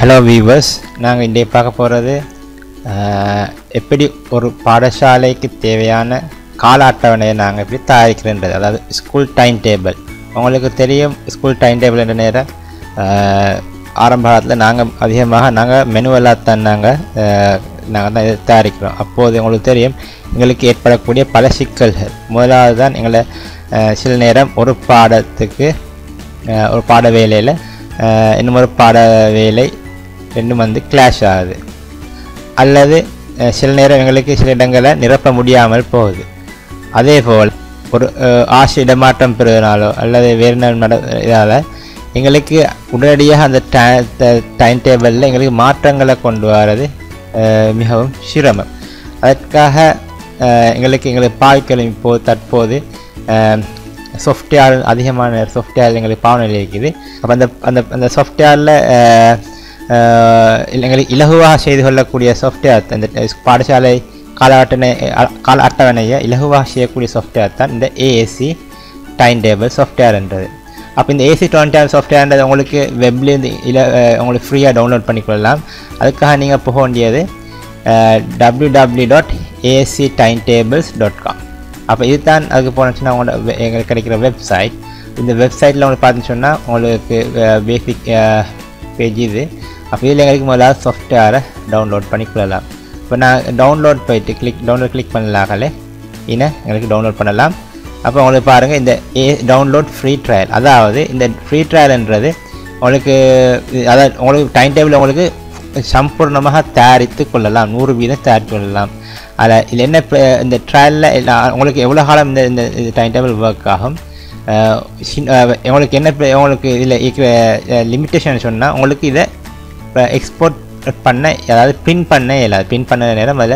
Hello viewers நாங்கள் இன்றைய பார்க்க போகிறது எப்படி ஒரு பாடசாலைக்கு தேவையான கால அட்டவணையை நாங்கள் எப்படி தயாரிக்கிறன்றது அதாவது ஸ்கூல் டைம் டேபிள் உங்களுக்கு தெரியும் ஸ்கூல் டைம் டேபிள் என்ற நேரம் ஆஹ், ஆரம்ப காலத்தில் நாங்கள் அதிகமாக நாங்கள் மெனுவெல்லாம் தான் நாங்கள் நாங்கள் தான் இதை தயாரிக்கிறோம் அப்போது உங்களுக்கு தெரியும் எங்களுக்கு ஏற்படக்கூடிய பல சிக்கல்கள் முதலாவது தான் எங்களை ஆஹ், சில நேரம் ஒரு பாடத்துக்கு ஆஹ், ஒரு பாட வேலையில் இன்னும் ஒரு பாட வேலை ரெண்டும் வந்து கிளாஷ் ஆகுது அல்லது அஹ், சில நேரம் எங்களுக்கு சில இடங்களை நிரப்ப முடியாமல் போகுது அதே போல் ஒரு அஹ், ஆசை இடமாற்றம் பெறுவதனாலோ அல்லது வேறு நட நட இதால் எங்களுக்கு உடனடியாக அந்த டைம் டேபிளில் எங்களுக்கு மாற்றங்களை கொண்டு வர்றது அஹ், மிகவும் சிரமம் அதற்காக அஹ், எங்களுக்கு எங்களுக்கு பாய்க்களும் இப்போது தற்போது சாஃப்ட்வேர் அதிகமான சாஃப்ட்வேர் எங்களுக்கு பாவனையில் இருக்குது அப்போ அந்த அந்த அந்த சாஃப்ட்வேரில் எங்களுக்கு இலகுவாக செய்து கொள்ளக்கூடிய சாஃப்ட்வேர் அந்த பாடசாலை கால அட்டணை அ- கால அட்டவணையை இலகுவாக செய்யக்கூடிய சாஃப்ட்வேர் தான் இந்த ஏஎஸ்சி டைம் டேபிள் சாஃப்ட்வேர்ன்றது அப்போ இந்த ஏசி டுவெண்ட்டி ஆர் சாஃப்ட்வேர்ன்றது உங்களுக்கு வெப்லேருந்து இல்லை உங்களுக்கு ஃப்ரீயாக டவுன்லோட் பண்ணிக்கொள்ளலாம் அதுக்காக நீங்கள் போக வேண்டியது W W dot ASC time tables dot com அப்போ இதுதான் அதுக்கு போனச்சுன்னா உங்களோட வெ- எங்களுக்கு கிடைக்கிற வெப்சைட் இந்த வெப்சைட்டில் உங்களுக்கு பார்த்துன்னு சொன்னால் உங்களுக்கு பேசிக் பேஜ் இது அப்போ இதில் எங்களுக்கு முதல்ல சாஃப்ட்வேரை டவுன்லோட் பண்ணிக்கொள்ளலாம் இப்போ நான் டவுன்லோட் போயிட்டு கிளிக் டவுன்லோட் கிளிக் பண்ணலாங்களே இன எங்களுக்கு டவுன்லோட் பண்ணலாம் அப்போ உங்களுக்கு பாருங்கள் இந்த ஏ டவுன்லோட் ஃப்ரீ ட்ரையல் அதாவது இந்த ஃப்ரீ ட்ரையல்ன்றது உங்களுக்கு இது- அதாவது உங்களுக்கு டைம் டேபிள் உங்களுக்கு சம்பூர்ணமாக தயாரித்து கொள்ளலாம் நூறு வீதம் தயாரித்து கொள்ளலாம் அதில் இதில் என்ன இப்ப இந்த ட்ரையலில் உங்களுக்கு எவ்வளோ காலம் இந்த இந்த டைம் டேபிள் ஒர்க் ஆகும் அஹ் சின்- அஹ் உங்களுக்கு என்ன இப்ப உங்களுக்கு இதில் இருக்கிற லிமிட்டேஷன் சொன்னால் உங்களுக்கு இதை எக்ஸ்போர்ட் பண்ண அதாவது பின் பண்ண இயலாது பின் பண்ண நேரம் அதில்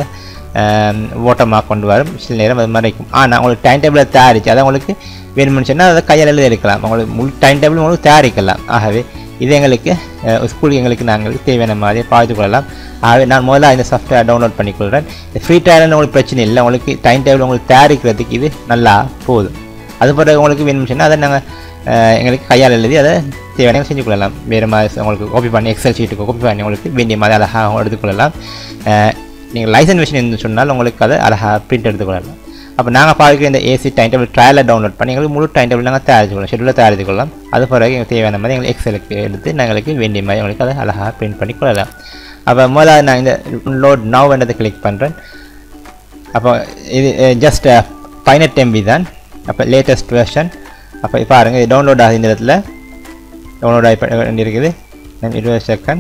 ஓட்டமாக கொண்டு வரும் சில நேரம் அது மாதிரி இருக்கும் ஆனால் உங்களுக்கு டைம் டேபிளை தயாரித்து அதை உங்களுக்கு வேணும்னு சொன்னால் அதை கையால் எழுதி எடுக்கலாம் உங்களுக்கு முழு டைம் டேபிள் உங்களுக்கு தயாரிக்கலாம் ஆகவே இது எங்களுக்கு ஸ்கூல் எங்களுக்கு நாங்கள் தேவையான மாதிரி பார்த்துக் கொள்ளலாம் ஆகவே நான் முதல்ல இந்த சாஃப்ட்வேர் டவுன்லோட் பண்ணிக்கொள்கிறேன் இந்த ஃப்ரீ ட்ரையல் உங்களுக்கு பிரச்சனை இல்லை உங்களுக்கு டைம் டேபிள் உங்களுக்கு தயாரிக்கிறதுக்கு இது நல்லா போதும் அது பிறகு உங்களுக்கு வேணும்னு சொன்னால் அதை நாங்கள் எங்களுக்கு கையால் எழுதி அதை தேவையான செஞ்சு கொள்ளலாம் வேறு மாதிரி உங்களுக்கு காப்பி பண்ணி எக்ஸல் ஷீட்டுக்கு காப்பி பண்ணி உங்களுக்கு வேண்டிய மாதிரி அழகாக எடுத்துக்கொள்ளலாம் நீங்கள் லைசன்ஸ் மிஷின் இருந்து சொன்னால் உங்களுக்கு அதை அழகாக பிரிண்ட் எடுத்துக்கொள்ளலாம் அப்போ நாங்கள் பார்க்குற இந்த ஏசி டைம் டேபிள் ட்ரையலை டவுன்லோட் பண்ணி எங்களுக்கு முழு டைம் டேபிள் நாங்கள் தயாரிச்சுக்கொள்ளலாம் ஷெட்யூலில் தயாரித்துக்கொள்ளலாம் அது பிறகு எங்களுக்கு தேவையான மாதிரி எங்களுக்கு எக்ஸலுக்கு எடுத்து நாங்களுக்கு வேண்டிய மாதிரி உங்களுக்கு அதை அழகாக பிரிண்ட் பண்ணி கொள்ளலாம் அப்போ முதல்ல நான் இந்த லோட் நவ் என்றதை கிளிக் பண்ணுறேன் அப்போ இது ஜஸ்ட் பதினெட்டு எம்பி தான் அப்போ லேட்டஸ்ட் வெர்ஷன் அப்போ பாருங்கள் இது டவுன்லோட் ஆகுது இந்த இடத்துல டவுன்லோட் ஆகி ப- இருக்குது நான் இருபது செகண்ட்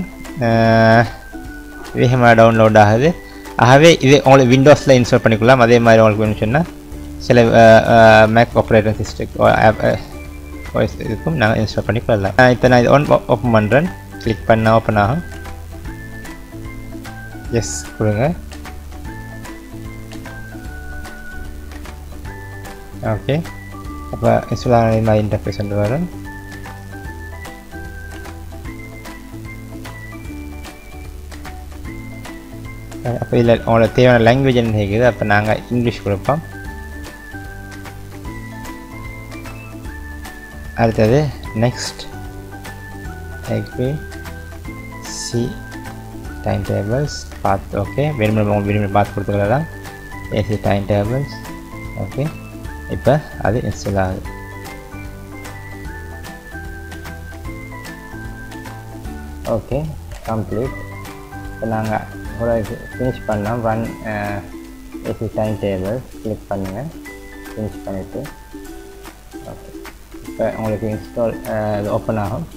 வேகமாக டவுன்லோட் ஆகுது ஆகவே இது உங்களுக்கு விண்டோஸில் இன்ஸ்டால் பண்ணிக்கலாம் அதே மாதிரி உங்களுக்கு வேணும்னு சொன்னால் சில மேக் ஆப்ரேட்டிங் சிஸ்டம் இதுக்கும் நாங்கள் இன்ஸ்டால் பண்ணி கொள்ளலாம் இப்போ நான் இது ஒன் ஓப்பன் பண்ணுறேன் கிளிக் பண்ண ஓப்பன் ஆகும் எஸ் கொடுங்க ஓகே அப்போ இன்ஸ்டால் ஆன மாதிரி இன்டர்ஃபேஸ் வந்து வரும் அப்போ இதில் உங்களோட தேவையான லாங்குவேஜ் என்ன இருக்குது அப்போ நாங்கள் இங்கிலீஷ் கொடுப்போம் அடுத்தது நெக்ஸ்ட் எக்பி சி டைம் டேபிள்ஸ் பார்த்து ஓகே வேணுமென உங்களுக்கு விரும்பி பார்த்து கொடுத்துக்கலாம் ஏசி டைம் டேபிள்ஸ் ஓகே இப்போ அது இன்ஸ்டால் ஆகுது ஓகே கம்ப்ளீட் இப்போ நாங்கள் ஒரு ஃபினிஷ் பண்ணோம் run AC time table click பண்ணுங்கள் ஃபினிஷ் பண்ணிவிட்டு ஓகே இப்போ உங்களுக்கு இன்ஸ்டால் இது ஓப்பன் ஆகும்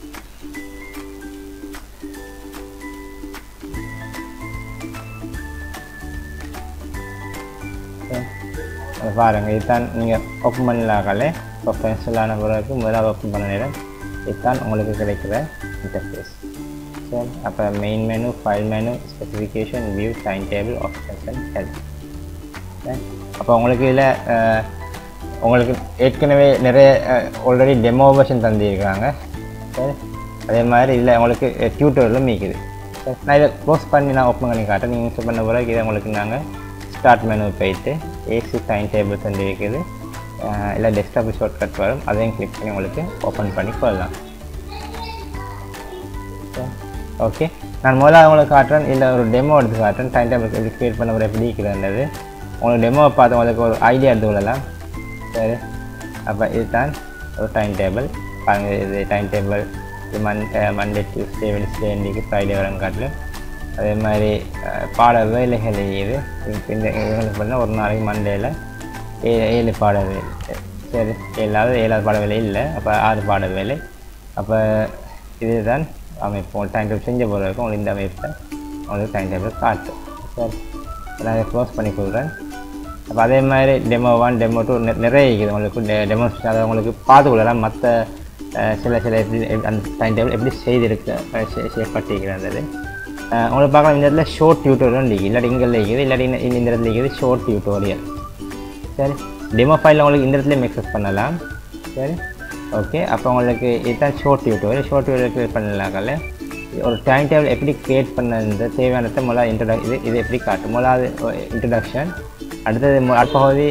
Okay. அது பாருங்கள் இதுதான் நீங்கள் ஓப்பன் பண்ணலாங்களே இப்போ இன்ஸ்டால் ஆன பிறகு முதலாக ஓப்பன் பண்ண நேரம் இதுதான் உங்களுக்கு கிடைக்கிற இன்டர்ஃபேஸ் சரி அப்போ main menu file menu specification view time table options and help அப்போ உங்களுக்கு இதில் உங்களுக்கு ஏற்கனவே நிறைய ஆல்ரெடி டெமோ வெர்ஷன் தந்திருக்காங்க சரி அதே மாதிரி இதில் உங்களுக்கு டியூட்டோரியில் மீக்குது சரி நான் இதை க்ளோஸ் பண்ணி நான் ஓப்பன் பண்ணி காட்டுறேன் நீங்கள் இன்ஸ்டால் பண்ண பிறகு இதை உங்களுக்கு நாங்கள் ஸ்டார்ட் மெனு போயிட்டு ஏசி டைம் டேபிள்ஸ் வந்து இருக்குது அஹ் இல்லை டெஸ்க்டாப் ஷார்ட் கட் வரும் அதையும் கிளிக் பண்ணி உங்களுக்கு ஓப்பன் பண்ணி கொள்ளலாம் ஓகே நான் முதல்ல உங்களுக்கு காட்டுறேன் இல்லை ஒரு டெமோ எடுத்து காட்டுறேன் டைம் டேபிள் எப்படி க்ரியேட் பண்ண ஒரு எப்படி இருக்கிறது உங்களுக்கு டெமோவை பார்த்து உங்களுக்கு ஒரு ஐடியா எடுத்து கொள்ளலாம் சரி அப்போ இதுதான் ஒரு டைம் டேபிள் பாருங்கள் இது டைம் டேபிள் இது மன் மண்டே டியூஸ்டே வென்ஸ்டே இன்றைக்கு ஃப்ரைடே வரும் காட்டிலும் அதே மாதிரி அஹ், பாட வேலைகள் இது இப்ப இந்த இவங்களுக்கு பண்ணால் ஒரு நாளைக்கு மண்டேல ஏ ஏழு பாட வேலை சரி ஏழாவது ஏழாவது பாட வேலை இல்லை அப்போ ஆறு பாட வேலை அப்போ இதுதான் அமைப்பு உங்களுக்கு டைம் டேபிள் செஞ்ச போகிற இருக்கும் உங்களுக்கு இந்த அமைப்பை உங்களுக்கு டைம் டேபிள் காட்டும் சரி நான் க்ளோஸ் பண்ணி கொடுக்குறேன் அப்போ அதே மாதிரி டெமோ ஒன் டெமோ டூ நிறைய இருக்குது உங்களுக்கு டெமோன்ஸ்ட்ரேஷன் அதை உங்களுக்கு பார்த்து கொள்ளலாம் மற்ற சில சில எப்படி எப்படி அந்த டைம் டேபிள் எப்படி செய்திருக்கு அஹ் செ- செய்யப்பட்டிருக்கிறது அஹ் உங்களுக்கு பார்க்கலாம் இந்த இடத்துல ஷோர்ட் டியூட்டோரியல் இருக்குது இல்லாட்டி இங்கே இருக்குது இல்லாட்டி இந்த இந்த இடத்துல இருக்குது ஷோர்ட் டியூட்டோரியல் சரி டெமோ ஃபைலில் உங்களுக்கு இந்த இடத்துல எக்ஸஸ் பண்ணலாம் சரி ஓகே அப்போ உங்களுக்கு இதுதான் short tutorial short tutorial create பண்ணலாக்கல ஒரு டைம் டேபிள் எப்படி க்ரியேட் பண்ணது தேவையானதை முதல்ல இன்ட்ரடக் இது இது எப்படி காட்டும் முதலாவது இன்ட்ரடக்ஷன் அடுத்தது மு- அடுத்த பகுதி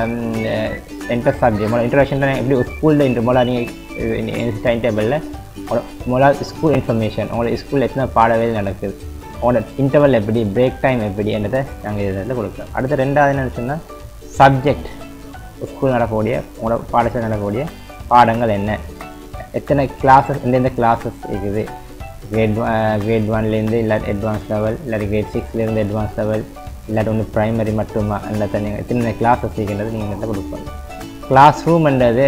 என்டர் சப்ஜெக்ட் முதல்ல இன்ட்ரடக்ஷன் தான் எப்படி ஸ்கூலில் இன்ட்ரு முதல்ல நீங்கள் டைம் டேபிளில் முதல்ல ஸ்கூல் இன்ஃபர்மேஷன் உங்களோட ஸ்கூலில் எத்தனை பாடவேல் நடக்குது உங்களோட இன்டர்வல் எப்படி பிரேக் டைம் எப்படி என்றதை நாங்கள் இதில் கொடுக்குறோம் அடுத்து ரெண்டாவது என்னன்னு சொன்னால் சப்ஜெக்ட் ஸ்கூல் நடக்கக்கூடிய உங்களோட பாடசாலை நடக்கக்கூடிய பாடங்கள் என்ன எத்தனை கிளாஸஸ் எந்தெந்த கிளாஸஸ் இருக்குது கிரேட் கிரேட் ஒன்லேருந்து இல்லாட்டி அட்வான்ஸ் லெவல் இல்லாட்டி கிரேட் சிக்ஸ்லேருந்து அட்வான்ஸ் லெவல் இல்லாட்டி ஒன்று ப்ரைமரி மட்டுமா அந்த நீங்கள் எத்தனை கிளாஸஸ் இருக்கின்றது நீங்கள் இதில் கொடுக்கணும் கிளாஸ் ரூம்ன்றது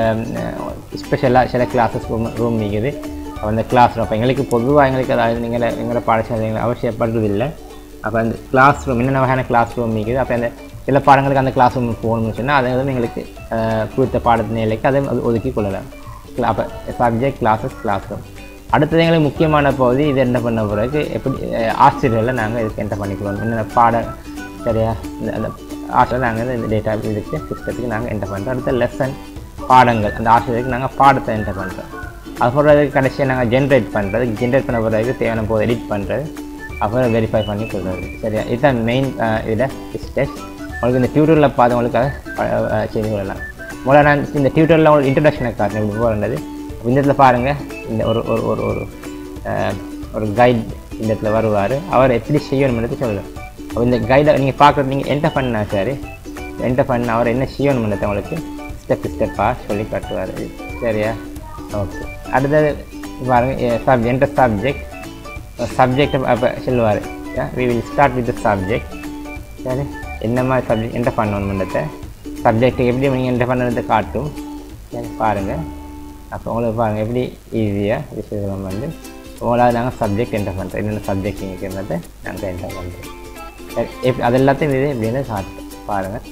ஸ்பெஷலாக சில கிளாஸஸ் ரூம் ரூம் இருக்குது அப்போ அந்த கிளாஸ் ரூம் அப்போ எங்களுக்கு பொதுவாக எங்களுக்கு அதாவது நீங்கள் எங்களோட பாடசாலை எங்களுக்கு அவசியப்படுறது இல்லை அப்போ அந்த கிளாஸ் ரூம் என்னென்ன வகையான கிளாஸ் ரூம் இருக்குது அப்போ அந்த சில பாடங்களுக்கு அந்த கிளாஸ் ரூம் போகணும்னு சொன்னால் அதை வந்து எங்களுக்கு அஹ், குறித்த பாடத்து நிலைக்கு அதை அது ஒதுக்கி கொள்ளலாம் அப்போ சப்ஜெக்ட் கிளாஸஸ் கிளாஸ் ரூம் அடுத்தது எங்களுக்கு முக்கியமான பகுதி இது என்ன பண்ண பிறகு எப்படி அஹ், ஆசிரியர்களை நாங்கள் இதுக்கு என்டர் பண்ணிக்கிறோம் என்னென்ன பாட சரியா இந்த அந்த ஆசிரியர் நாங்கள் இந்த டேட்டா இதுக்கு சிஸ்டத்துக்கு நாங்கள் என்டர் பண்ணுறோம் அடுத்த லெசன் பாடங்கள் அந்த ஆசிரியருக்கு நாங்கள் பாடத்தை என்டர் பண்ணுறோம் அது போடுறதுக்கு கடைசியாக நாங்கள் ஜென்ரேட் பண்ணுறது ஜென்ரேட் பண்ண பிறகு தேவையான போது எடிட் பண்ணுறது அப்புறம் வெரிஃபை பண்ணி கொள்வது சரியா இதுதான் மெயின் இதில் ஸ்டெப்ஸ் உங்களுக்கு இந்த டியூட்டரில் பார்த்தவங்களுக்கு அதை ப- அஹ் செய்து கொள்ளலாம் முதல்ல நான் இந்த டியூட்டரில் உங்களுக்கு இன்ட்ரடக்ஷனை காட்டினேன் இப்படி போகிறது இந்த இடத்துல பாருங்கள் இந்த ஒரு ஒரு ஒரு ஒரு அஹ், ஒரு கைட் இந்த இடத்துல வருவார் அவர் எப்படி செய்யணும்ன்றது சொல்லலாம் அப்போ இந்த கைடை நீங்கள் பார்க்குறது நீங்கள் என்டர் பண்ணா சரி என்டர் பண்ண அவர் என்ன செய்யணும்ன்றது உங்களுக்கு ஸ்டெப் ஸ்டெப்பாக சொல்லி காட்டுவார் சரியா ஓகே அடுத்தது பாருங்க சப் என்டர் சப்ஜெக்ட் சப்ஜெக்ட் அப்போ சொல்லுவார் we will start with subject சரி என்ன மாதிரி சப்ஜெக்ட் என்டர் பண்ணணும்ன்றத சப்ஜெக்ட் எப்படி நீங்கள் என்டர் பண்ணுறதை காட்டும் சரி பாருங்கள் அப்போ உங்களுக்கு பாருங்கள் எப்படி ஈஸியாக விஷயம் வந்து உங்களால் நாங்கள் சப்ஜெக்ட் என்டர் பண்ணுறோம் என்னென்ன சப்ஜெக்ட் இருக்கிறத நாங்கள் என்டர் பண்ணுறோம் சரி எப்படி அது எல்லாத்தையும் இது எப்படின்னு காட்டும் பாருங்கள்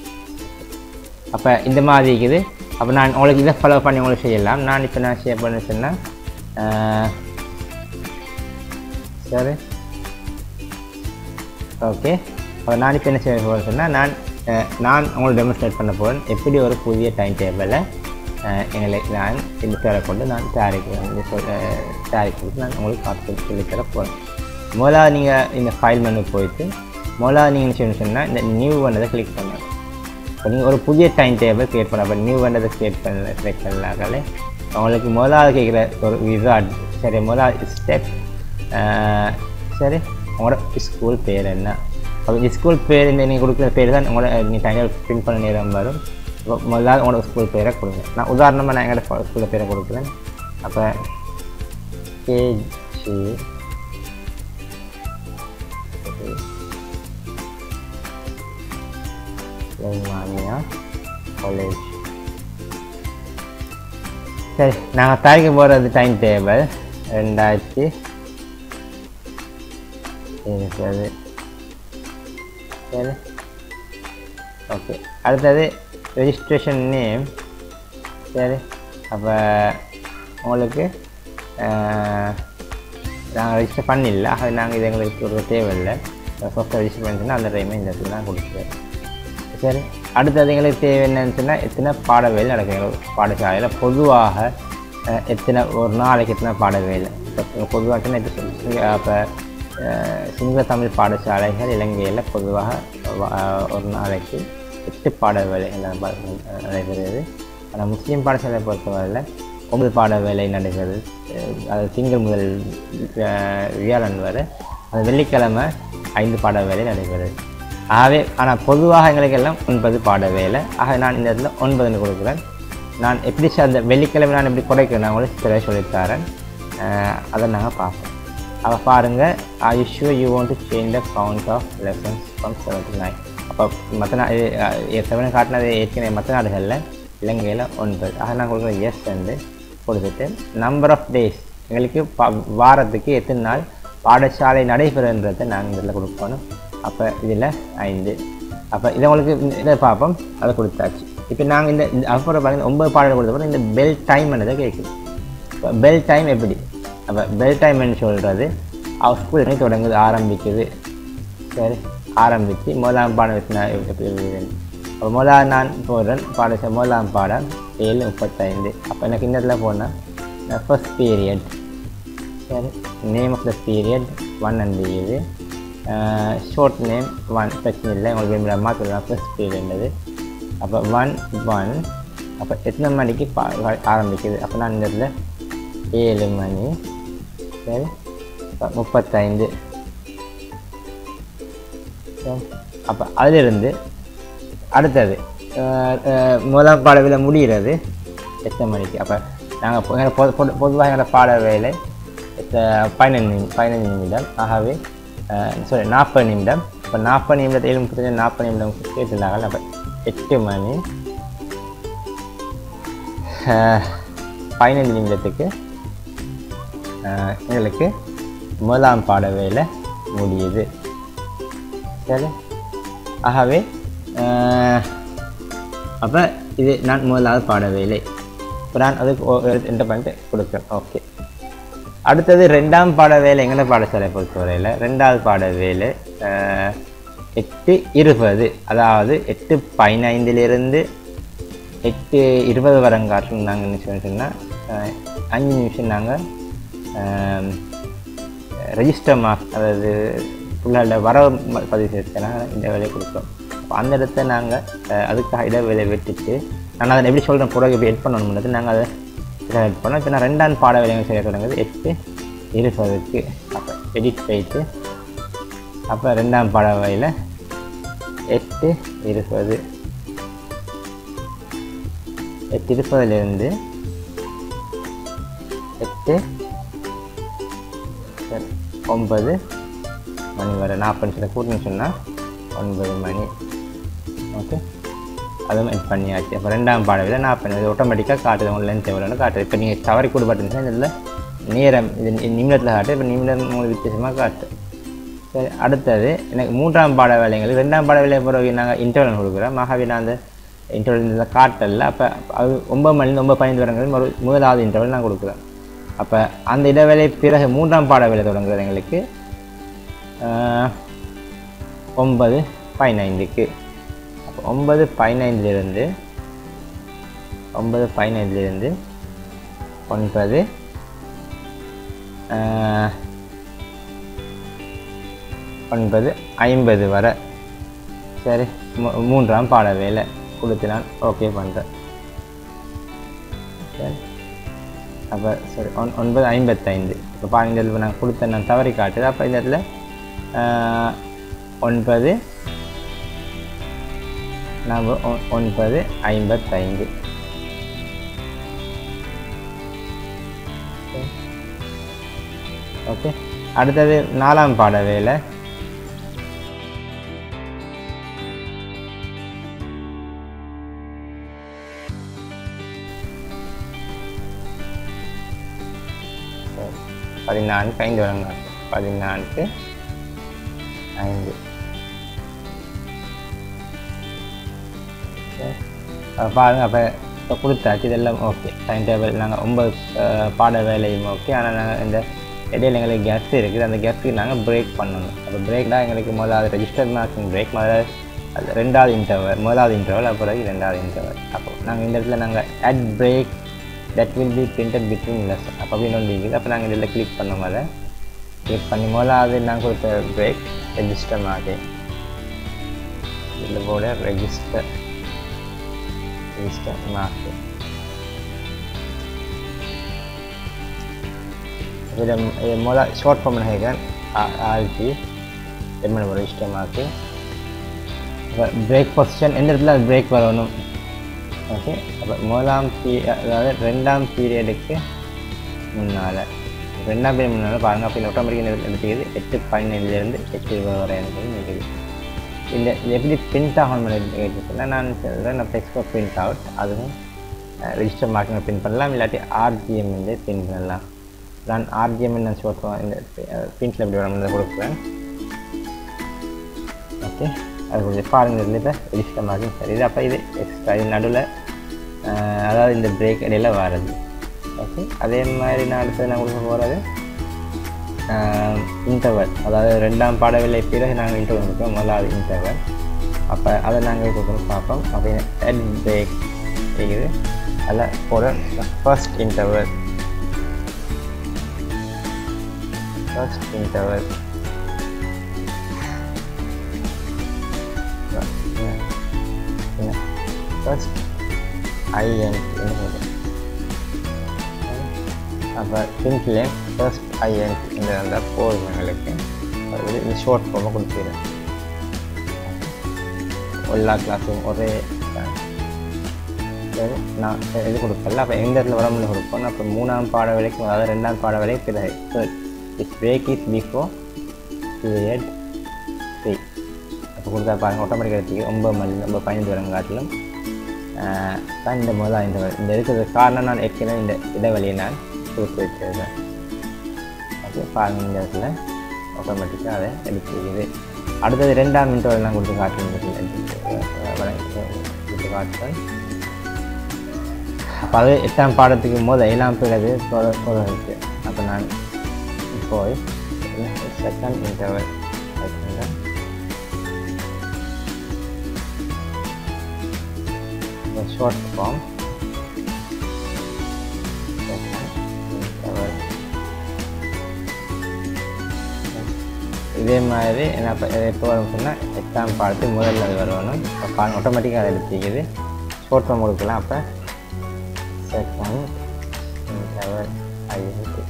அப்போ இந்த மாதிரி இருக்குது அப்போ நான் உங்களுக்கு இதை ஃபாலோ பண்ணி உங்களுக்கு செய்யலாம் நான் இப்போ நான் ஷேர் பண்ண சொன்னால் சரி ஓகே அப்போ நான் இப்போ என்ன செய்ய போகிறேன் சொன்னால் நான் அஹ், நான் உங்களுக்கு டெமோஸ்ட்ரேட் பண்ண போகிறேன் எப்படி ஒரு புதிய டைம் டேபிளை எங்களை நான் இந்த பேரை கொண்டு நான் தயாரிக்கிறேன் இந்த சொல் அஹ், தயாரிக்கிறது நான் உங்களுக்கு பார்த்து சொல்லித்தர போகிறேன் முதலாவது நீங்கள் இந்த ஃபைல் மெனு போயிட்டு முதலாவது நீங்கள் என்ன செய்யணும்னு சொன்னால் இந்த நியூ பண்ணதை கிளிக் பண்ணணும் இப்போ நீங்கள் ஒரு புதிய டைம் டேபிள் க்ரியேட் பண்ண அப்போ நியூ பண்ணதை க்ரியேட் பண்ண செலக்ட் பண்ணாங்களே உங்களுக்கு முதலாவது கேட்குற ஒரு விசார்ட் சரி முதலாவது ஸ்டெப் சரி உங்களோட ஸ்கூல் பேர் என்ன அப்போ ஸ்கூல் பேர் இந்த நீங்கள் கொடுக்குற பேர் தான் உங்களோட நீங்கள் டைம் பிரிண்ட் பண்ண நேரம் வரும் இப்போ முதலாவது உங்களோட ஸ்கூல் பேரை கொடுங்க நான் உதாரணமாக நான் எங்களோட ஸ்கூலில் பேரை கொடுக்குறேன் அப்போ கேஜி மானியா காலேஜ் சரி நாங்கள் தயாரிக்க போகிறது டைம் டேபிள் ரெண்டாயிரத்தி இருபது சரி ஓகே அடுத்தது ரெஜிஸ்ட்ரேஷன் நேம் சரி அப்போ உங்களுக்கு நாங்கள் ரெஜிஸ்டர் பண்ணிடல அது நாங்கள் இது எங்களுக்கு ஒரு தேவையில்லை சாஃப்ட்வேர் ரெஜிஸ்டர் பண்ணிச்சுன்னா அந்த டைமை இந்த இடத்துல நான் கொடுக்குறேன் சரி அடுத்தது எங்களுக்கு தேவை என்னன்னு சொன்னால் எத்தனை பாடவேல் நடக்குது பாடசாலையில் பொதுவாக அஹ், எத்தனை ஒரு நாளைக்கு எத்தனை பாடவேல் இப்போ பொதுவாக இப்போ சொல்லி அப்போ சிங்கள தமிழ் பாடசாலைகள் இலங்கையில் பொதுவாக அஹ், ஒரு நாளைக்கு எட்டு பாடவேலை நடைபெறுகிறது ஆனால் முஸ்லீம் பாடசாலை பொறுத்தவரையில் ஒன்பது பாட வேலை நடைபெறுது அஹ் அது திங்கள் முதல் அஹ், வியாழன் வரை அது வெள்ளிக்கிழமை ஐந்து பாட வேலை நடைபெறுது ஆகவே ஆனால் பொதுவாக எங்களுக்கு எல்லாம் ஒன்பது பாட வேலை ஆக நான் இந்த இடத்துல ஒன்பதுன்னு கொடுக்குறேன் நான் எப்படி சார் அந்த வெள்ளிக்கிழமை நான் எப்படி குறைக்கிறேன் நான் உங்களுக்கு சில சொல்லித்தரேன் அஹ் அதை நாங்கள் பார்ப்போம் அப்போ பாருங்கள் I show you want to change the count of lessons from seven to nine அப்போ மற்ற நா செவன் காட்டினது ஏற்கனவே மற்ற நாடுகளில் இலங்கையில் ஒன்பது ஆக நான் கொடுக்குற எஸ் வந்து கொடுத்துட்டு நம்பர் ஆஃப் டேஸ் எங்களுக்கு பா வாரத்துக்கு எத்தனை நாள் பாடசாலை நடைபெறுன்றதை நாங்கள் இதில் கொடுக்கணும் அப்போ இதில் ஐந்து அப்போ இதை உங்களுக்கு இந்த- இதை பார்ப்போம் அதை கொடுத்தாச்சு இப்போ நாங்கள் இந்த இந்த அப்புறம் பாருங்க ஒன்பது பாடல் கொடுத்தப்பறம் இந்த பெல் டைம் என்னதை கேட்குது இப்போ பெல் டைம் எப்படி அப்போ பெல் டைம்னு சொல்கிறது அவர் ஸ்கூல் என்ன தொடங்குது ஆரம்பிக்குது சரி ஆரம்பித்து முதலாம் பாடம் எத்தனை எப்படி எழுதுறேன் அப்போ முதலாம் நான் போடுறேன் பாட முதலாம் பாடம் ஏழு முப்பத்தைந்து அப்போ எனக்கு இந்த இடத்துல போனால் ஃபர்ஸ்ட் பீரியட் சரி name of the period one and இது ஷார்ட் நேம் ஒன் பிரச்சனை இல்லை உங்களுக்கு விரும்புகிற மாற்றலாம் ஃபர்ஸ்ட் பீரியட்ன்றது அப்போ ஒன் ஒன் அப்போ எத்தனை மணிக்கு பா ஆரம்பிக்குது அப்போ நான் இந்த இடத்துல ஏழு மணி சரி அப்போ முப்பத்தைந்து சரி அப்போ அதிலிருந்து அடுத்தது அஹ், அஹ், முதலாம் பாட வேலை முடிகிறது எத்தனை மணிக்கு அப்போ நாங்கள் பொது பொது- பொதுவாக எங்களோட பாட வேலை எத்த- பதினஞ்சு நிமி- பதினஞ்சு நிமிடம் ஆகவே சாரி நாற்பது நிமிடம் இப்போ நாற்பது நிமிடத்தில் ஏழு முப்பத்தஞ்சு நாற்பது நிமிடம் கேட்டுருந்தாங்க அப்போ எட்டு மணி அஹ், பதினைந்து நிமிடத்துக்கு அஹ், எங்களுக்கு முதலாம் பாட வேலை முடியுது சரி ஆகவே அப்போ இது நான் முதலாவது பாட வேலை இப்போ நான் அதுக்கு ஒ- ஒரு ரெண்டு பாயிண்ட் கொடுக்குறேன் ஓகே அடுத்தது ரெண்டாம் பாட வேலை எங்கன பாடசாலை பொறுத்தவரையில் ரெண்டாவது பாட வேலை அஹ், எட்டு இருபது அதாவது எட்டு பதினைந்திலிருந்து எட்டு இருபது வரங்காட்டும் நாங்கள் என்ன சொல்லி சொன்னால் அஞ்சு நிமிஷம் நாங்கள் ரெஜிஸ்டர் மார்க் அதாவது பிள்ளைகளோட வரவு ம- பதிவு செய்யறதுக்காக இந்த வேலையை கொடுக்குறோம் அப்போ அந்த இடத்த நாங்கள் அதுக்காக இடைவேளை வெட்டிட்டு நான் அதை எப்படி சொல்கிறேன் பிறகு எப்படி எட் பண்ணணும்ன்றது நாங்கள் அதை எட் பண்ணோம் இப்போ நான் ரெண்டாம் பாட வேலைகள் செய்ய தொடங்குது எட்டு இருபதுக்கு அப்போ எடிட் போயிட்டு அப்போ ரெண்டாம் பாட வேலையில் எட்டு இருபது எட்டு இருபதுலேருந்து எட்டு சரி, ஒன்பது மணி வரை நாற்பது நிமிஷத்தை கூட்டணும்னு சொன்னால் ஒன்பது மணி ஓகே அதுவும் எட் பண்ணியாச்சு அப்போ ரெண்டாம் பாடவில் நாற்பது இது ஆட்டோமேட்டிக்காக காட்டுது உங்கள் லென்த் எவ்வளோன்னு காட்டுது இப்போ நீங்கள் தவறி கூட பட்டுச்சுன்னா இதில் நேரம் இது நிமிடத்தில் காட்டு இப்போ நிமிடம் உங்களுக்கு வித்தியாசமாக காட்டு சரி அடுத்தது எனக்கு மூன்றாம் பாட வேலைகள் ரெண்டாம் பாட வேலை பிறகு நாங்கள் இன்டர்வல் கொடுக்குறோம் மகாவி நான் அந்த இன்டர்வல் இந்த காட்டல அப்போ அது ஒன்பது மணிலேருந்து ஒன்பது பதினைந்து வரங்கள் ஒரு முதலாவது இன்டர்வல் நான் கொடுக்குறேன் அப்போ அந்த இடைவேளை பிறகு மூன்றாம் பாட வேலை தொடங்குறது எங்களுக்கு ஆஹ், ஒன்பது பதினைந்துக்கு அப்போ ஒன்பது பதினைந்துலேருந்து ஒன்பது பதினைந்துலேருந்து ஒன்பது ஆஹ், ஒன்பது ஐம்பது வரை சரி மூ- மூன்றாம் பாட வேலை கொடுத்து நான் ஓகே பண்ணுறேன் சரி அப்போ சரி ஒன் ஒன்பது ஐம்பத்தைந்து இப்போ பாருங்க இந்த இடத்துல நான் கொடுத்த நான் தவறி காட்டுது அப்போ இந்த இடத்துல ஆஹ், ஒன்பது நான் ஒ- ஒன்பது ஐம்பத்தைந்து ஓகே அடுத்தது நாலாம் பாட வேலை சரி. பதினான்கு ஐந்து வருங்க பதினான்கு ஐந்து சரி. அப்ப பாருங்க அப்போ இப்போ கொடுத்தாச்சு இதெல்லாம் ஓகே டைம் டேபிள் நாங்கள் ஒன்பது அஹ், பாட வேலையும் ஓகே ஆனால் நாங்கள் இந்த இடையில எங்களுக்கு கெஸ்ட் இருக்குது அந்த கெஸ்ட்டுக்கு நாங்கள் பிரேக் பண்ணணும் அப்போ பிரேக் தான் எங்களுக்கு முதலாவது ரெஜிஸ்டர் மார்க்கிங் பிரேக் முதல்ல அது ரெண்டாவது இன்டர்வல் முதலாவது இன்டர்வல் அப்புறம் ரெண்டாவது இன்டர்வல் அப்போ நாங்கள் இந்த இடத்துல நாங்கள் at break that will be printed between less அப்போ அப்படின்னு ஒன்று இருக்குது அப்போ நாங்கள் இதில் கிளிக் பண்ணோம் அதை கிளிக் பண்ணி முதலாவது நாங்கள் கொடுத்த பிரேக் ரெஜிஸ்டர் மார்க்கிங் இதில் போட ரெஜிஸ்டர் ரெஜிஸ்டர் மார்க்கிங் இதில் இது முதல் ஷார்ட் ஃபார்ம் நினைக்கிறேன் ஆர்ஜி எம்என் ஒரு இஷ்டமாக்கு அப்போ பிரேக் பொசிஷன் எந்த இடத்துல அது பிரேக் வரணும் ஓகே அப்போ முதலாம் பீ அதாவது ரெண்டாம் பீரியடுக்கு முன்னால் ரெண்டாம் பீரியட் முன்னால் பாருங்கள் அப்போ இந்த ஆட்டோமேட்டிக் எடுத்துக்கிது எட்டு பதினேழுலேருந்து எட்டு இருபது வரை எனக்கு நிற்குது இந்த இது எப்படி பிரிண்ட் ஆகணும் கேட்டுச்சுன்னா நான் சொல்கிறேன் நான் டெக்ஸ்ட் பிரிண்ட் அவுட் அதுவும் ரிஜிஸ்டர் மார்க்கிங் பிரிண்ட் பண்ணலாம் இல்லாட்டி ஆர்ஜிஎம் வந்து பிரிண்ட் பண்ணலாம் நான் ஆர்ஜிஎம் நான் சொல்லுவேன் இந்த பிரிண்ட்டில் எப்படி வரணும் கொடுக்குறேன் ஓகே அது கொஞ்சம் பாருங்கள் இதில் இப்போ ரிஜிஸ்டர் மார்க்கிங் சரி இது அப்போ இது எக்ஸ்ட்ரா இது நடுவில் அதாவது இந்த பிரேக் இடையில வர்றது ஓகே அதே மாதிரி நான் அடுத்தது நான் கொடுக்க போகிறது இன்டர்வல் அதாவது ரெண்டாம் பாடவில்லை பிறகு நாங்கள் இன்டர்வல் கொடுப்போம் முதலாவது இன்டர்வல் அப்போ அதை நாங்கள் கொடுக்கணும் பார்ப்போம் அப்போ ஹெட் பிரேக் இருக்குது அதில் போட first interval first interval first in அப்போ சிம்பிள் ஃபர்ஸ்ட் ஐஎன் இந்த அந்த போதும் எங்களுக்கு அது இந்த ஷார்ட் ஃபார்மை கொடுத்துக்கிறேன் எல்லா கிளாஸும் ஒரே சரி நான் இது கொடுக்கல அப்போ எந்த இடத்துல வரமுன்னு கொடுப்போம் அப்போ மூணாம் பாட வரைக்கும் அதாவது ரெண்டாம் பாட வரைக்கும் பிறகு third it's break is before period three அப்போ கொடுத்தா பாருங்கள் ஆட்டோமேட்டிக் எடுத்துக்கு ஒம்பது மணி ஒம்பது பதினஞ்சு வரம் காட்டிலும் தான் இந்த முதல் இந்த இந்த இருக்கிறது காரணம் நான் ஏற்கனவே இந்த இடைவெளியை நான் கொடுத்து வச்சிருக்கேன் ஓகே பாருங்கள் இந்த இடத்துல ஆட்டோமேட்டிக்காக அதை எடுத்துக்குது அடுத்தது ரெண்டாம் இன்டர்வல் நான் கொடுத்து காட்டுறேன் கொடுத்து காட்டுறேன் அப்போ அது எட்டாம் பாடத்துக்கு போது ஏழாம் பிறகு தொடர்ந்து அப்போ நான் போய் செகண்ட் இன்டர்வல் ஷார்ட் ஃபார்ம் இதே மாதிரி என்ன எப்போ வரும் சொன்னால் எட்டாம் பாடத்துக்கு முதல்ல அது வரணும் இப்போ ஆட்டோமேட்டிக்காக அதை எடுத்துக்கிது ஷார்ட் ஃபார்ம் கொடுக்கலாம் அப்போ செகண்ட் லெவல் ஐந்து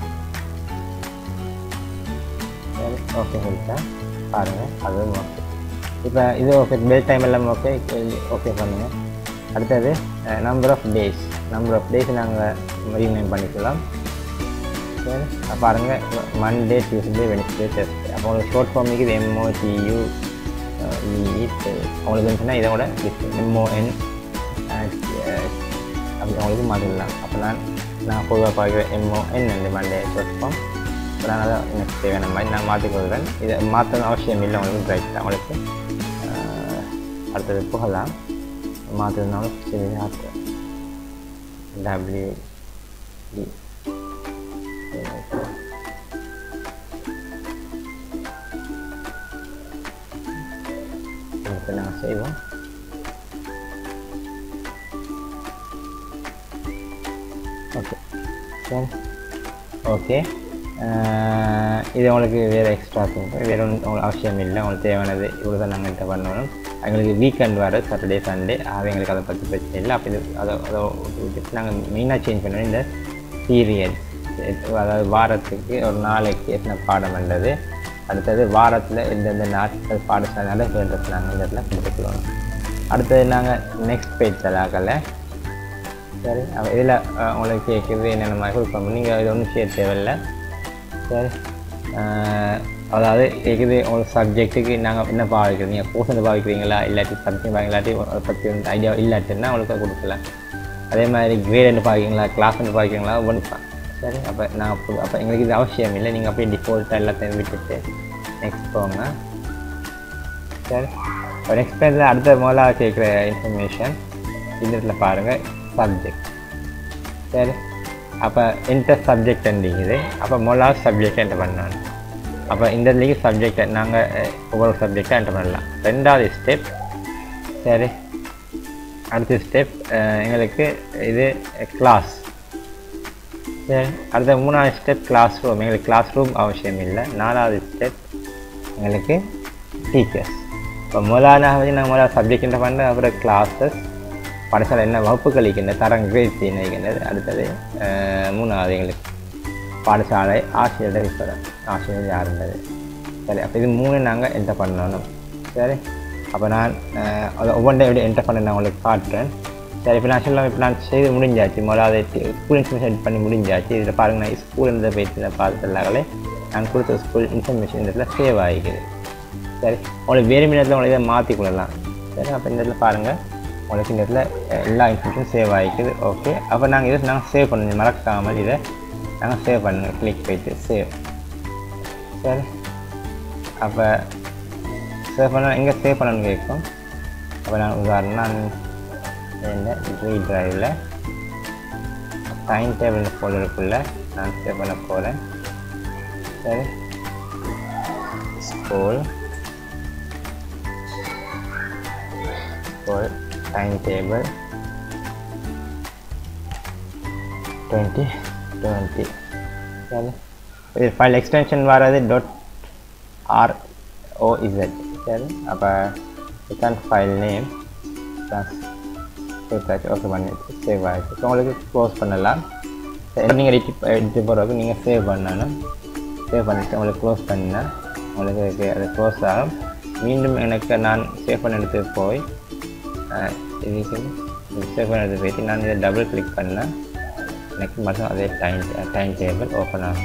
சரி ஓகே கொடுத்தேன் பாருங்கள் அதுவும் ஓகே இப்போ இது ஓகே பெல் டைம் எல்லாம் ஓகே ஓகே பண்ணுங்கள் அடுத்தது number of days number of days நாங்கள் ரீநேம் பண்ணிக்கலாம் சரி பாருங்கள் மண்டே டியூஸ்டே வெனிஸ்டே டெஸ்ட் அப்போ உங்களுக்கு ஷார்ட் ஃபார்முக்கு இது எம்ஓ டியூ இ உங்களுக்கு இருந்துச்சுன்னா இதோட எம்ஓஎன் அப்படி அவங்களுக்கு மாற்றிடலாம் அப்போ நான் நான் பொதுவாக பார்க்குற எம்ஓஎன் அந்த மண்டே ஷார்ட் ஃபார்ம் இப்போ நான் அதை எனக்கு தேவையான மாதிரி நான் மாற்றிக்கொள்கிறேன் இதை மாற்றணும் அவசியம் இல்லை உங்களுக்கு ரைட் அவங்களுக்கு அடுத்தது போகலாம் மாற்றுறதுனாலும் சரி ஆற்று டபிள்யூ டி இப்போ நாங்கள் செய்வோம் ஓகே சரி ஓகே இது உங்களுக்கு வேறு எக்ஸ்ட்ரா சொல்கிறேன் வேறு ஒன்றும் உங்களுக்கு அவசியம் இல்லை உங்களுக்கு தேவையானது இவ்வளோ தான் நாங்கள் கிட்ட பண்ணணும் எங்களுக்கு வீக்கெண்ட் வர சாட்டர்டே சண்டே அது எங்களுக்கு அதை பற்றி பிரச்சனை இல்லை அப்போ இது அதை அதை விட்டுட்டு நாங்கள் மெயினாக சேஞ்ச் பண்ணணும் இந்த பீரியட் அதாவது வாரத்துக்கு ஒரு நாளைக்கு எத்தனை பாடம் பண்ணுறது அடுத்தது வாரத்தில் எந்தெந்த நாட்கள் பாடசாலை நடைபெறுறது நாங்கள் இந்த இடத்துல கொடுத்துக்கலாம் அடுத்தது நாங்கள் நெக்ஸ்ட் பேஜ் தலாக்கலை சரி அப்போ இதில் உங்களுக்கு கேட்குறது என்னென்ன மாதிரி கொடுப்போம் நீங்கள் இது ஒன்றும் செய்ய தேவையில்லை சரி அதாவது கேட்குது உங்களுக்கு சப்ஜெக்ட்டுக்கு நாங்கள் என்ன பாவிக்கிறோம் நீங்கள் கோர்ஸ் பாவிக்கிறீங்களா இல்லாட்டி சப்ஜெக்ட் பாருங்க இல்லாட்டி அதை பற்றி வந்து ஐடியா இல்லாட்டின்னா உங்களுக்கு கொடுக்கல அதே மாதிரி கிரேட் என்ன பார்க்குறீங்களா கிளாஸ் என்ன பார்க்குறீங்களா ஒன்று சரி அப்போ நான் அப்போ அப்போ எங்களுக்கு இது அவசியம் இல்லை நீங்கள் அப்படியே டிஃபால்ட்டாக எல்லாத்தையும் விட்டுட்டு நெக்ஸ்ட் போங்க சரி இப்போ நெக்ஸ்ட் பேஜில் அடுத்த முதலாக கேட்குற இன்ஃபர்மேஷன் இந்த இடத்துல பாருங்கள் சப்ஜெக்ட் சரி அப்போ இன்டர் சப்ஜெக்ட் இருந்தீங்குது அப்போ முதலாவது சப்ஜெக்ட் என்டர் பண்ணணும் அப்போ இந்த இதுலேயே சப்ஜெக்டை நாங்கள் ஒவ்வொரு சப்ஜெக்டாக என்டர் பண்ணலாம் ரெண்டாவது ஸ்டெப் சரி அடுத்த ஸ்டெப் எங்களுக்கு இது கிளாஸ் சரி அடுத்த மூணாவது ஸ்டெப் கிளாஸ் ரூம் எங்களுக்கு கிளாஸ் ரூம் அவசியம் இல்லை நாலாவது ஸ்டெப் எங்களுக்கு டீச்சர்ஸ் இப்போ முதலாவது வந்து நாங்கள் முதலாவது சப்ஜெக்ட் என்ன பண்ணுறோம் அப்புறம் கிளாஸஸ் பாடசாலை என்ன வகுப்புகள் இருக்கின்ற தரம் கிரேட்ஸ் என்ன இருக்கின்றது அடுத்தது மூணாவது எங்களுக்கு பாடசாலை ஆசிரியர் விற்பரம் ஆசிரியர் யாருன்றது சரி அப்போ இது மூணு நாங்கள் என்டர் பண்ணணும் சரி அப்போ நான் அஹ், அதை ஒவ்வொன்றையும் எப்படி என்டர் பண்ண நான் உங்களுக்கு காட்டுறேன் சரி இப்போ நான் சொல்லலாம் இப்போ நான் செய்து முடிஞ்சாச்சு முதல்ல ஸ்கூல் இன்ஃபர்மேஷன் எடிட் பண்ணி முடிஞ்சாச்சு இதில் பாருங்கள் நான் ஸ்கூல் இருந்த பேஜில் பார்த்துலாங்களே நான் கொடுத்த ஸ்கூல் இன்ஃபர்மேஷன் இந்த இடத்துல சேவ் ஆகிக்குது சரி உங்களுக்கு வேறு நேரத்தில் உங்களுக்கு இதை மாற்றி கொள்ளலாம் சரி அப்போ இந்த இடத்துல பாருங்கள் உங்களுக்கு இந்த இடத்துல அஹ், எல்லா இன்ஃபர்மேஷனும் சேவ் ஆகிக்குது ஓகே அப்போ நாங்கள் இதை நாங்கள் சேவ் பண்ணணும் மறக்காமல் இதை நாங்கள் சேவ் பண்ணுங்க கிளிக் போயிட்டு சேவ் சரி அப்போ சேவ் பண்ண எங்கே சேவ் பண்ணணும்னு கேட்கும் அப்போ நான் உதாரணம் நான் இந்த ட்ரீ ட்ரைவில் டைம் டேபிள் ஃபோல்டருக்குள்ளே நான் சேவ் பண்ண போகிறேன் சரி school school time table twenty twenty சரி இது ஃபைல் எக்ஸ்டென்ஷன் வர்றது டாட் ஆர் ஓஇசட் சரி அப்போ ரிட்டர்ன் ஃபைல் நேம் சேவ் ஆச்சு ஓகே பண்ணிடுச்சு சேவ் ஆகிடுச்சு இப்போ உங்களுக்கு க்ளோஸ் பண்ணலாம் நீங்கள் எடிட் எடிட் போகிறதுக்கு நீங்கள் சேவ் பண்ணணும் சேவ் பண்ணிவிட்டு உங்களுக்கு க்ளோஸ் பண்ணினா உங்களுக்கு இது அது க்ளோஸ் ஆகும் மீண்டும் எனக்கு நான் சேவ் பண்ண இடத்துக்கு போய் அஹ், இதுக்கு சேவ் பண்ண இடத்துக்கு போயிட்டு நான் இதை டபுள் கிளிக் பண்ணேன் எனக்கு மட்டும் அதே டைம் டைம் டேபிள் ஓப்பன் ஆகும்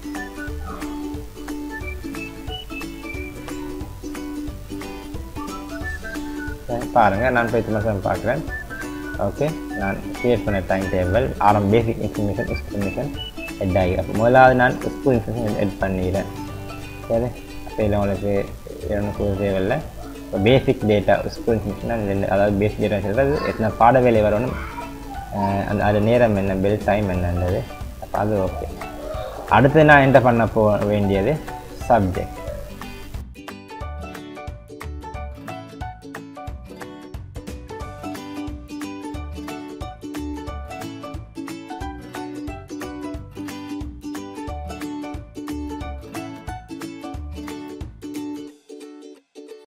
சரி, பாருங்க நான் போய் மாதம் பார்க்குறேன் ஓகே நான் கிரியேட் பண்ண டைம் டேபிள் ஆரம் பேசிக் இன்ஃபர்மேஷன் இன்ஃபர்மேஷன் ஹெட் ஆகி அப்போ முதலாவது நான் ஸ்கூல் இன்ஃபர்மேஷன் ஹெட் பண்ணிடுறேன் சரி அப்போ இதில் உங்களுக்கு எனக்கு தேவையில்லை இப்போ பேசிக் டேட்டா ஸ்கூல் இன்ஃபர்மேஷன் அதாவது பேசிக் டேட்டா சொல்கிறது எத்தனை பாட வேலை வரணும் அஹ் அந்த அது நேரம் என்ன பெல் டைம் என்னன்றது அப்போ அது ஓகே அடுத்து நான் என்ன பண்ண போ வேண்டியது சப்ஜெக்ட்